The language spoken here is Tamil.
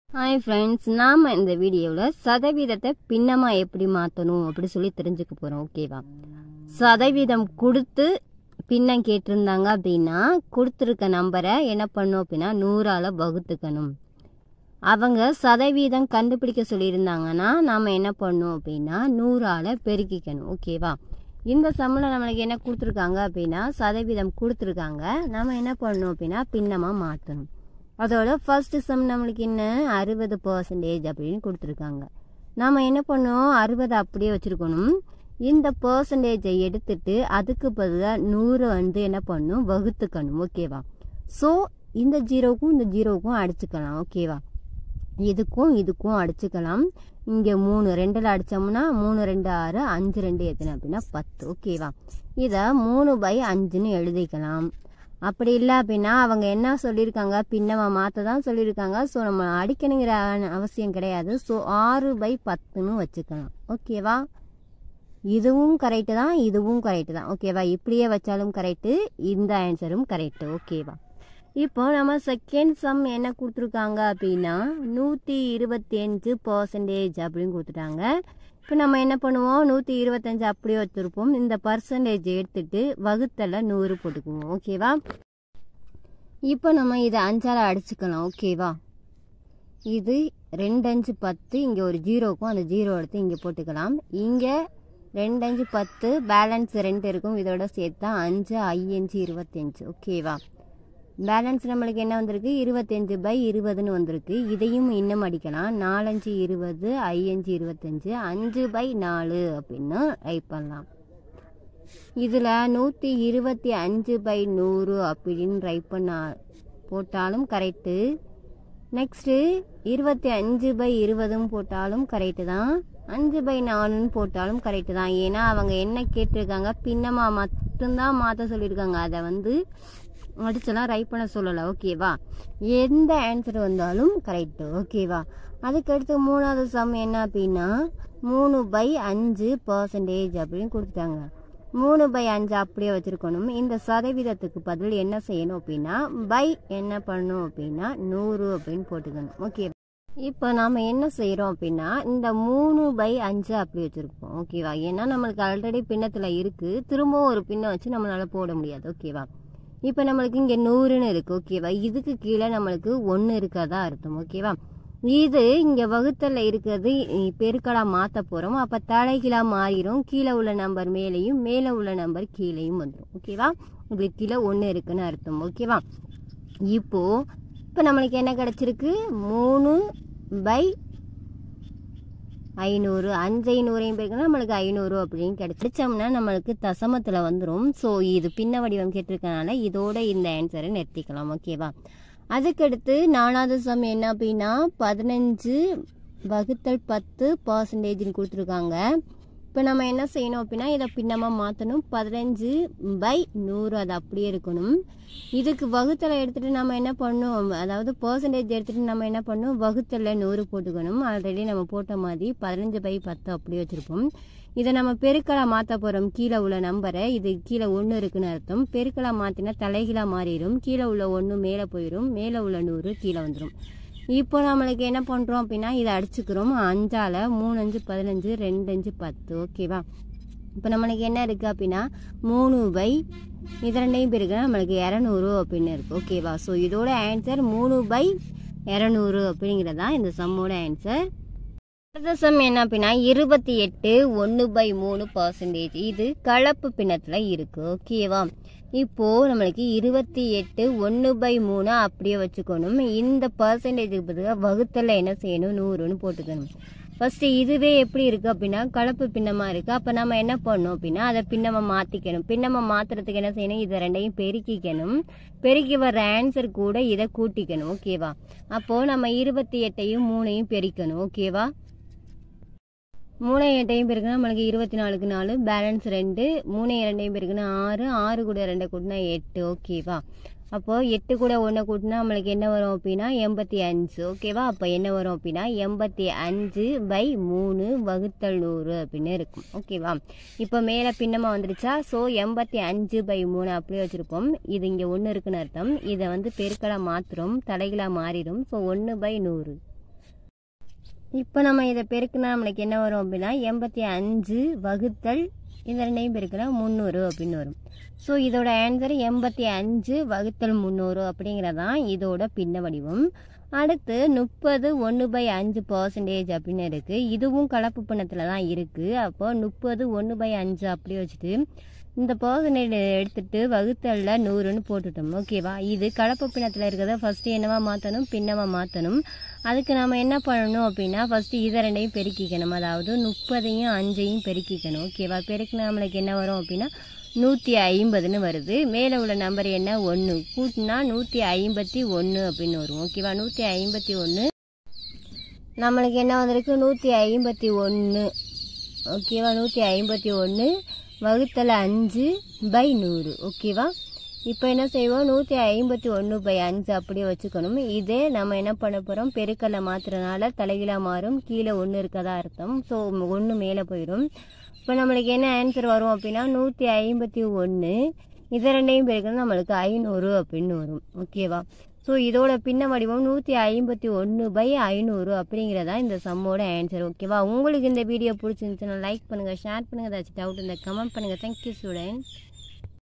ஹாய் ஃப்ரெண்ட்ஸ் நாம் இந்த வீடியோவில் சதவீதத்தை பின்னமாக எப்படி மாற்றணும் அப்படி சொல்லி தெரிஞ்சுக்க போகிறோம் ஓகேவா சதவீதம் கொடுத்து பின்னம் கேட்டிருந்தாங்க அப்படின்னா கொடுத்துருக்க நம்பரை என்ன பண்ணணும் அப்படின்னா நூறால் வகுத்துக்கணும் அவங்க சதவீதம் கண்டுபிடிக்க சொல்லியிருந்தாங்கன்னா நாம் என்ன பண்ணணும் அப்படின்னா நூறால் பெருக்கிக்கணும் ஓகேவா இந்த சம்மில் நம்மளுக்கு என்ன கொடுத்துருக்காங்க அப்படின்னா சதவீதம் கொடுத்துருக்காங்க நம்ம என்ன பண்ணணும் அப்படின்னா பின்னமாக மாற்றணும் அதோட ஃபர்ஸ்ட் சம் நம்மளுக்கு என்ன அறுபது பர்சன்டேஜ் அப்படின்னு கொடுத்துருக்காங்க நாம் என்ன பண்ணோம் அறுபது அப்படியே வச்சுருக்கணும் இந்த பர்சன்டேஜை எடுத்துட்டு அதுக்கு பதிலாக நூறு வந்து என்ன பண்ணணும் வகுத்துக்கணும் ஓகேவா ஸோ இந்த ஜீரோவுக்கும் இந்த ஜீரோவுக்கும் அடிச்சுக்கலாம் ஓகேவா இதுக்கும் இதுக்கும் அடிச்சுக்கலாம் இங்கே மூணு ரெண்டில் அடித்தோம்னா மூணு ரெண்டு ஆறு அஞ்சு ரெண்டு எத்தனை அப்படின்னா பத்து ஓகேவா இதை மூணு பை அஞ்சுன்னு எழுதிக்கலாம் அப்படி இல்லை அப்படின்னா அவங்க என்ன சொல்லியிருக்காங்க பின்னமாக மாற்ற தான் சொல்லியிருக்காங்க ஸோ நம்ம அடிக்கணுங்கிற அவசியம் கிடையாது ஸோ ஆறு பை பத்துன்னு வச்சுக்கலாம் ஓகேவா இதுவும் கரெக்டு தான் இதுவும் கரெக்டு தான் ஓகேவா இப்படியே வச்சாலும் கரெக்டு இந்த ஆன்சரும் கரெக்டு ஓகேவா இப்போ நம்ம செகண்ட் சம் என்ன கொடுத்துருக்காங்க அப்படின்னா நூற்றி இருபத்தி அஞ்சு பர்சன்டேஜ் அப்படின்னு கொடுத்துட்டாங்க இப்போ நம்ம என்ன பண்ணுவோம் நூற்றி இருபத்தஞ்சு அப்படியே வச்சுருப்போம் இந்த பர்சன்டேஜ் எடுத்துட்டு வகுத்தல நூறு போட்டுக்குவோம் ஓகேவா இப்போ நம்ம இதை அஞ்சால் அடிச்சுக்கலாம் ஓகேவா இது ரெண்டு அஞ்சு பத்து இங்கே ஒரு ஜீரோக்கும் அந்த ஜீரோ எடுத்து இங்கே போட்டுக்கலாம் இங்கே ரெண்டு அஞ்சு பத்து பேலன்ஸ் ரெண்டு இருக்கும் இதோட சேர்த்தா அஞ்சு ஐயஞ்சு இருபத்தஞ்சு ஓகேவா பேலன்ஸ் நம்மளுக்கு என்ன வந்திருக்கு இருபத்தஞ்சு பை இருபதுன்னு வந்திருக்கு இதையும் இன்னும் அடிக்கலாம் நாலஞ்சு இருபது ஐயஞ்சு இருபத்தஞ்சு அஞ்சு பை நாலு அப்படின்னு ரைட் பண்ணலாம் இதில் நூற்றி இருபத்தி அஞ்சு பை நூறு அப்படின்னு ரைட் பண்ண போட்டாலும் கரெக்டு நெக்ஸ்ட்டு இருபத்தி அஞ்சு பை இருபதும் போட்டாலும் கரெக்டு தான் அஞ்சு பை நாலுன்னு போட்டாலும் கரெக்டு தான் ஏன்னா அவங்க என்ன கேட்டிருக்காங்க பின்னமாக மட்டும்தான் மாற்ற சொல்லியிருக்காங்க அதை வந்து அடிச்செல்லாம் ரைட் பண்ண சொல்லலை ஓகேவா எந்த ஆன்சர் வந்தாலும் கரெக்டு ஓகேவா அதுக்கடுத்து மூணாவது சம் என்ன அப்படின்னா மூணு பை அஞ்சு பர்சன்டேஜ் அப்படின்னு கொடுத்துட்டாங்க மூணு பை அஞ்சு அப்படியே வச்சுருக்கணும் இந்த சதவீதத்துக்கு பதில் என்ன செய்யணும் அப்படின்னா பை என்ன பண்ணணும் அப்படின்னா நூறு அப்படின்னு போட்டுக்கணும் ஓகே இப்போ நாம் என்ன செய்கிறோம் அப்படின்னா இந்த மூணு பை அஞ்சு அப்படி வச்சுருப்போம் ஓகேவா ஏன்னா நம்மளுக்கு ஆல்ரெடி பின்னத்தில் இருக்குது திரும்பவும் ஒரு பின்னை வச்சு நம்மளால் போட முடியாது ஓகேவா இப்போ நம்மளுக்கு இங்கே நூறுன்னு இருக்குது ஓகேவா இதுக்கு கீழே நம்மளுக்கு ஒன்று இருக்காதா அர்த்தம் ஓகேவா இது இங்கே வகுத்தலில் இருக்கிறது பெருக்கலாக மாற்ற போகிறோம் அப்போ தலைகீழாக மாறிடும் கீழே உள்ள நம்பர் மேலேயும் மேலே உள்ள நம்பர் கீழேயும் வந்துடும் ஓகேவா இப்படி கீழே ஒன்று இருக்குன்னு அர்த்தம் ஓகேவா இப்போது இப்போ நம்மளுக்கு என்ன கிடச்சிருக்கு மூணு பை ஐநூறு அஞ்சு ஐநூறையும் பேருக்குன்னா நம்மளுக்கு ஐநூறு அப்படின்னு கிடைச்சிச்சோம்னா நம்மளுக்கு தசமத்தில் வந்துடும் ஸோ இது பின்ன வடிவம் கேட்டிருக்கனால இதோட இந்த ஆன்சரை நிறுத்திக்கலாம் ஓகேவா அதுக்கடுத்து நாலாவது சம் என்ன அப்படின்னா பதினஞ்சு வகுத்தல் பத்து பர்சன்டேஜ்னு கொடுத்துருக்காங்க இப்போ நம்ம என்ன செய்யணும் அப்படின்னா இதை பின்னமாக மாற்றணும் பதினஞ்சு பை நூறு அது அப்படியே இருக்கணும் இதுக்கு வகுத்தலை எடுத்துகிட்டு நம்ம என்ன பண்ணணும் அதாவது பர்சன்டேஜ் எடுத்துகிட்டு நம்ம என்ன பண்ணணும் வகுத்தலில் நூறு போட்டுக்கணும் ஆல்ரெடி நம்ம போட்ட மாதிரி பதினஞ்சு பை பத்து அப்படியே வச்சுருப்போம் இதை நம்ம பெருக்கலாக மாற்ற போகிறோம் கீழே உள்ள நம்பரை இது கீழே ஒன்று இருக்குன்னு அர்த்தம் பெருக்கலாக மாற்றினா தலைகீழாக மாறிடும் கீழே உள்ள ஒன்று மேலே போயிடும் மேலே உள்ள நூறு கீழே வந்துடும் இப்போ நம்மளுக்கு என்ன பண்ணுறோம் அப்படின்னா இதை அடிச்சுக்கிறோம் அஞ்சால் மூணு அஞ்சு பதினஞ்சு ரெண்டு அஞ்சு பத்து ஓகேவா இப்போ நம்மளுக்கு என்ன இருக்குது அப்படின்னா மூணு பை இது ரெண்டையும் பேருக்கு நம்மளுக்கு இரநூறு அப்படின்னு இருக்குது ஓகேவா ஸோ இதோட ஆன்சர் மூணு பை இரநூறு அப்படிங்கிறது தான் இந்த சம்மோட ஆன்சர் அடுத்த சம் என்ன அப்படின்னா இருபத்தி எட்டு ஒன்று பை மூணு பர்சன்டேஜ் இது கலப்பு பின்னத்தில் இருக்குது ஓகேவா இப்போது நம்மளுக்கு இருபத்தி எட்டு ஒன்று பை மூணு அப்படியே வச்சுக்கணும் இந்த பர்சன்டேஜுக்கு பதிலாக வகுத்தல என்ன செய்யணும் நூறுன்னு போட்டுக்கணும் ஃபஸ்ட்டு இதுவே எப்படி இருக்குது அப்படின்னா கலப்பு பின்னமாக இருக்குது அப்போ நம்ம என்ன பண்ணணும் அப்படின்னா அதை பின்னமாக மாற்றிக்கணும் பின்னமாக மாற்றுறதுக்கு என்ன செய்யணும் இதை ரெண்டையும் பெருக்கிக்கணும் பெருக்கி வர்ற ஆன்சர் கூட இதை கூட்டிக்கணும் ஓகேவா அப்போது நம்ம இருபத்தி எட்டையும் மூணையும் பெருக்கணும் ஓகேவா மூணு எட்டையும் பேருக்குன்னா நம்மளுக்கு இருபத்தி நாலுக்கு நாலு பேலன்ஸ் ரெண்டு மூணு ரெண்டையும் பேருக்குன்னா ஆறு ஆறு கூட ரெண்டை கூட்டினா எட்டு ஓகேவா அப்போது எட்டு கூட ஒன்றை கூட்டினா நம்மளுக்கு என்ன வரும் அப்படின்னா எண்பத்தி அஞ்சு ஓகேவா அப்போ என்ன வரும் அப்படின்னா எண்பத்தி அஞ்சு பை மூணு வகுத்தல் நூறு அப்படின்னு இருக்கும் ஓகேவா இப்போ மேலே பின்னமாக வந்துடுச்சா ஸோ எண்பத்தி அஞ்சு பை மூணு அப்படியே வச்சுருப்போம் இது இங்கே ஒன்று இருக்குன்னு அர்த்தம் இதை வந்து பெருக்கலாக மாற்றுறோம் தலைகளாக மாறிடும் ஸோ ஒன்று பை நூறு இப்போ நம்ம இதை பெருக்குனா நம்மளுக்கு என்ன வரும் அப்படின்னா எண்பத்தி அஞ்சு வகுத்தல் இது ரெண்டையும் பெருக்கினா முந்நூறு அப்படின்னு வரும் ஸோ இதோட ஆன்சர் எண்பத்தி அஞ்சு வகுத்தல் முந்நூறு அப்படிங்கிறதான் இதோட பின்ன வடிவம் அடுத்து முப்பது ஒன்று பை அஞ்சு பர்சன்டேஜ் அப்படின்னு இருக்குது இதுவும் கலப்பு பின்னத்தில் தான் இருக்குது அப்போ முப்பது ஒன்று பை அஞ்சு அப்படி வச்சுட்டு இந்த பர்சன்டேஜ் எடுத்துட்டு வகுத்தலில் நூறுன்னு போட்டுட்டோம் ஓகேவா இது கலப்பு பின்னத்தில் இருக்கிறத ஃபஸ்ட்டு என்னவா மாற்றணும் பின்னமாக மாற்றணும் அதுக்கு நம்ம என்ன பண்ணணும் அப்படின்னா ஃபஸ்ட்டு இதை ரெண்டையும் பெருக்கிக்கணும் அதாவது முப்பதையும் அஞ்சையும் பெருக்கிக்கணும் ஓகேவா பெருக்கினா நம்மளுக்கு என்ன வரும் அப்படின்னா நூற்றி ஐம்பதுன்னு வருது மேலே உள்ள நம்பர் என்ன ஒன்று கூட்டினா நூற்றி ஐம்பத்தி ஒன்று அப்படின்னு வரும் ஓகேவா நூற்றி ஐம்பத்தி ஒன்று நம்மளுக்கு என்ன வந்திருக்கு நூற்றி ஐம்பத்தி ஒன்று ஓகேவா நூற்றி ஐம்பத்தி ஒன்று வகுத்தல் அஞ்சு பை நூறு ஓகேவா இப்போ என்ன செய்வோம் நூற்றி ஐம்பத்தி ஒன்று பை அஞ்சு அப்படியே வச்சுக்கணும் இதே நம்ம என்ன பண்ண போகிறோம் பெருக்கல்ல மாத்துறதுனால தலைகீழாக மாறும் கீழே ஒன்று இருக்கதா அர்த்தம் ஸோ ஒன்று மேலே போயிடும் இப்போ நம்மளுக்கு என்ன ஆன்சர் வரும் அப்படின்னா நூற்றி ஐம்பத்தி ஒன்று இது ரெண்டையும் பெருக்கணும் நம்மளுக்கு ஐநூறு அப்படின்னு வரும் ஓகேவா ஸோ இதோட பின்ன வடிவம் நூற்றி ஐம்பத்தி ஒன்று பை ஐநூறு அப்படிங்கிறதா இந்த சம்மோட ஆன்சர் ஓகேவா உங்களுக்கு இந்த வீடியோ பிடிச்சிருந்துச்சுன்னா லைக் பண்ணுங்கள் ஷேர் பண்ணுங்கள் ஏதாச்சும் டவுட் இருந்தால் கமெண்ட் பண்ணுங்கள் தேங்க்யூ ஸ்டூடெண்ட்